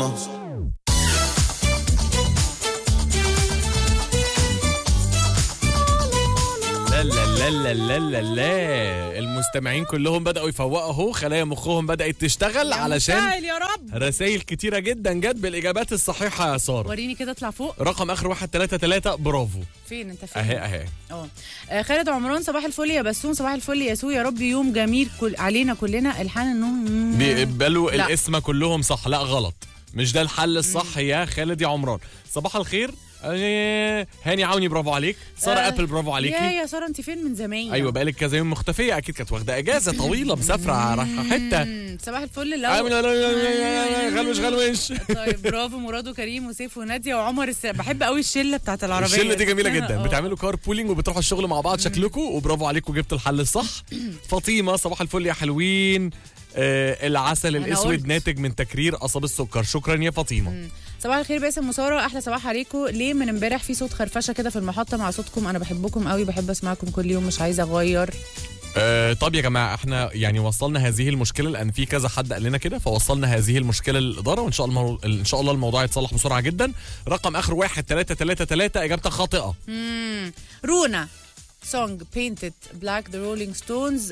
خلصانة لا لا لا لا لا لا لا المستمعين كلهم بدأوا يفوقوا اهو خلايا مخهم بدأت تشتغل علشان مسهل يا رب رسائل كتيرة جدا جت بالإجابات الصحيحة يا سارة وريني كده اطلع فوق رقم آخر واحد تلاتة تلاتة برافو فين انت فين أهي أهي اه آه، خالد عمران صباح الفل يا بسوم صباح الفل يا سو يا رب يوم جميل كل علينا كلنا الحان النوم بيقبلوا لا. الاسم كلهم صح لا غلط مش ده الحل الصح يا خالد يا عمران صباح الخير آه، هاني عوني برافو عليك سارة آه، أبل برافو يا عليكي يا ساره انت فين من زمان ايوه بقالك كذا يوم مختفيه اكيد كانت واخده اجازه طويله مسافره رايحه حته مم، صباح الفل لو غلوش غلوش طيب برافو مراد وكريم وسيف وناديه وعمر الس... بحب قوي الشله بتاعت العربيه الشله دي جميله جدا آه. بتعملوا كار بولينج وبتروحوا الشغل مع بعض شكلكم وبرافو عليكم جبتوا الحل الصح فاطمه صباح الفل يا حلوين آه العسل أنا الاسود قلت. ناتج من تكرير قصب السكر شكرا يا فاطمه صباح الخير باسم وساره احلى صباح عليكم ليه من امبارح في صوت خرفشه كده في المحطه مع صوتكم انا بحبكم قوي بحب اسمعكم كل يوم مش عايزه اغير آه طب يا جماعه احنا يعني وصلنا هذه المشكله لان في كذا حد قال لنا كده فوصلنا هذه المشكله للاداره وان شاء الله ان شاء الله الموضوع يتصلح بسرعه جدا رقم اخر واحد ثلاثة ثلاثة ثلاثة اجابتك خاطئه مم. رونا سونج بينتد بلاك ذا رولينج ستونز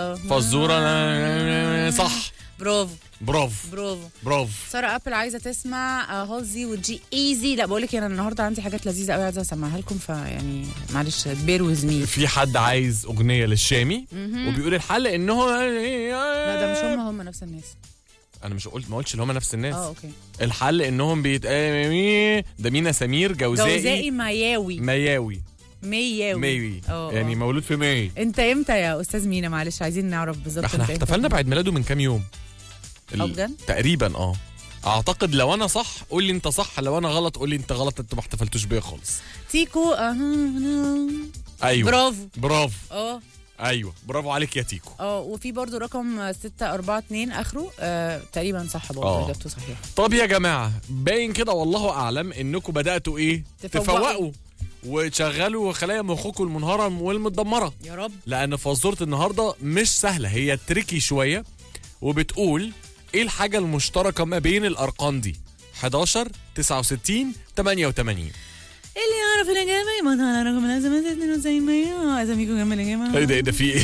فزوره صح برافو برافو برافو برافو ساره ابل عايزه تسمع آه، هولزي وجي ايزي لا بقول لك انا النهارده عندي حاجات لذيذه قوي عايزه اسمعها لكم فيعني معلش بير ويز مي في حد عايز اغنيه للشامي وبيقول الحل ان هو لا ده مش هم هم نفس الناس انا مش قلت ما قلتش اللي هم نفس الناس اه اوكي الحل انهم بيت ده مينا سمير جوزائي جوزائي مياوي مياوي مياوي ميوي اه يعني آه. مولود في ماي انت امتى يا استاذ مينا معلش عايزين نعرف بالظبط احنا انت امتى. احتفلنا بعيد ميلاده من كام يوم ال- اه بجد؟ تقريبا اه اعتقد لو انا صح قول لي انت صح لو انا غلط قول لي انت غلط انت ما احتفلتوش بيا خالص تيكو آه، ايوه برافو برافو اه ايوه برافو عليك يا تيكو اه وفي برضو رقم 642 اخره آه تقريبا صح برضه اه. اجابته صحيحه طب يا جماعه باين كده والله اعلم انكم بداتوا ايه تفوقوا. تفوقوا وتشغلوا خلايا مخكم المنهاره والمتدمره يا رب لان فزوره النهارده مش سهله هي تريكي شويه وبتقول ايه الحاجه المشتركه ما بين الارقام دي 11 69 88 اللي يعرف الاجابه يبقى على رقم لازم 92 لازم يكون جنب الاجابه ايه ده ايه ده في ايه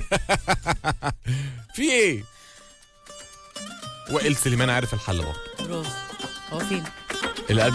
في ايه وائل سليمان عارف الحل برضه برافو هو فين؟ اللي